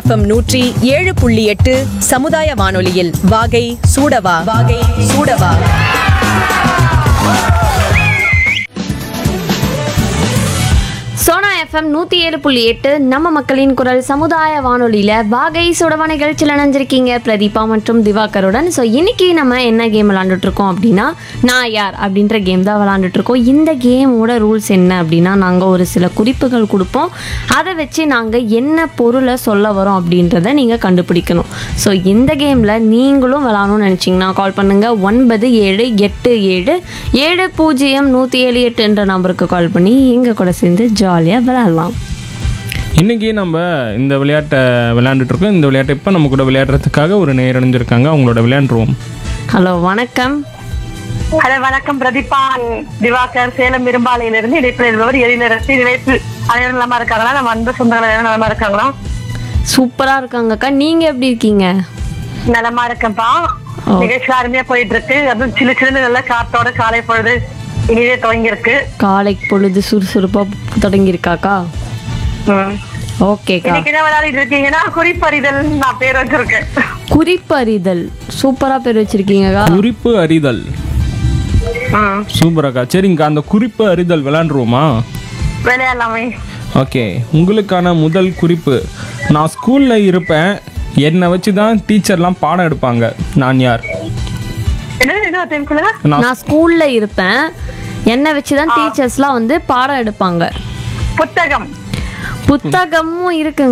FM நூற்றி ஏழு புள்ளி எட்டு சமுதாய வானொலியில் வாகை சூடவா வாகை சூடவா சோனா எஃப்எம் நூற்றி ஏழு புள்ளி எட்டு நம்ம மக்களின் குரல் சமுதாய வானொலியில் வாகை சுடவா நிகழ்ச்சியில் இணைஞ்சிருக்கீங்க பிரதீபா மற்றும் திவாகருடன் ஸோ இன்னைக்கு நம்ம என்ன கேம் விளாண்டுட்டு இருக்கோம் அப்படின்னா நான் யார் அப்படின்ற கேம் தான் விளாண்டுட்டு இருக்கோம் இந்த கேமோட ரூல்ஸ் என்ன அப்படின்னா நாங்கள் ஒரு சில குறிப்புகள் கொடுப்போம் அதை வச்சு நாங்கள் என்ன பொருளை சொல்ல வரோம் அப்படின்றத நீங்கள் கண்டுபிடிக்கணும் ஸோ இந்த கேமில் நீங்களும் விளாடணும்னு நினச்சிங்கன்னா கால் பண்ணுங்கள் ஒன்பது ஏழு எட்டு ஏழு ஏழு பூஜ்ஜியம் நூற்றி ஏழு எட்டு என்ற நம்பருக்கு கால் பண்ணி எங்கள் கூட சேர்ந்து ஜாலியாக விளையாடலாம் இன்னைக்கு நம்ம இந்த விளையாட்டை விளையாண்டுட்டு இருக்கோம் இந்த விளையாட்டை இப்போ நம்ம கூட விளையாடுறதுக்காக ஒரு நேர் அடைஞ்சிருக்காங்க அவங்களோட விளையாண்டுருவோம் ஹலோ வணக்கம் ஹலோ வணக்கம் பிரதீபா திவாகர் சேலம் இரும்பாலையிலிருந்து இணைப்பில் இருப்பவர் எரிநரசி இணைப்பு அனைவரும் நலமா இருக்காங்களா நம்ம அன்பு சொந்தங்கள் அனைவரும் நலமா இருக்காங்களா சூப்பராக இருக்காங்கக்கா நீங்கள் எப்படி இருக்கீங்க நலமா இருக்கேன்ப்பா ஓ. நிகழ்ச்சி அருமையா போயிட்டு இருக்கு அதுவும் சிலு சிலுன்னு நல்ல காத்தோட காலை பொழுது இனிதே துவங்கி இருக்கு காலை பொழுது சுறுசுறுப்பாக தொடங்கியிருக்காக்கா ஓகேக்கா இன்னைக்கு என்ன விளையாடிட்டு இருக்கீங்கன்னா குறிப்பறிதல் நான் பேர் வச்சிருக்கேன் குறிப்பறிதல் சூப்பராக பேர் வச்சிருக்கீங்கக்கா குறிப்பு அறிதல் ம். சூப்பராக்கா சரிங்கக்கா அந்த குறிப்பு அறிதல் விளையாண்டுருவோமா விளையாடலாமே ஓகே உங்களுக்கான முதல் குறிப்பு நான் ஸ்கூலில் இருப்பேன் என்னை வச்சு தான் டீச்சர்லாம் பாடம் எடுப்பாங்க நான் யார் என்ன என்ன டைம் சொல்லுங்க நான் நான் ஸ்கூலில் இருப்பேன் என்னை வச்சு தான் டீச்சர்ஸ்லாம் வந்து பாடம் எடுப்பாங்க புத்தகம் புத்தகமும் இருக்குங்க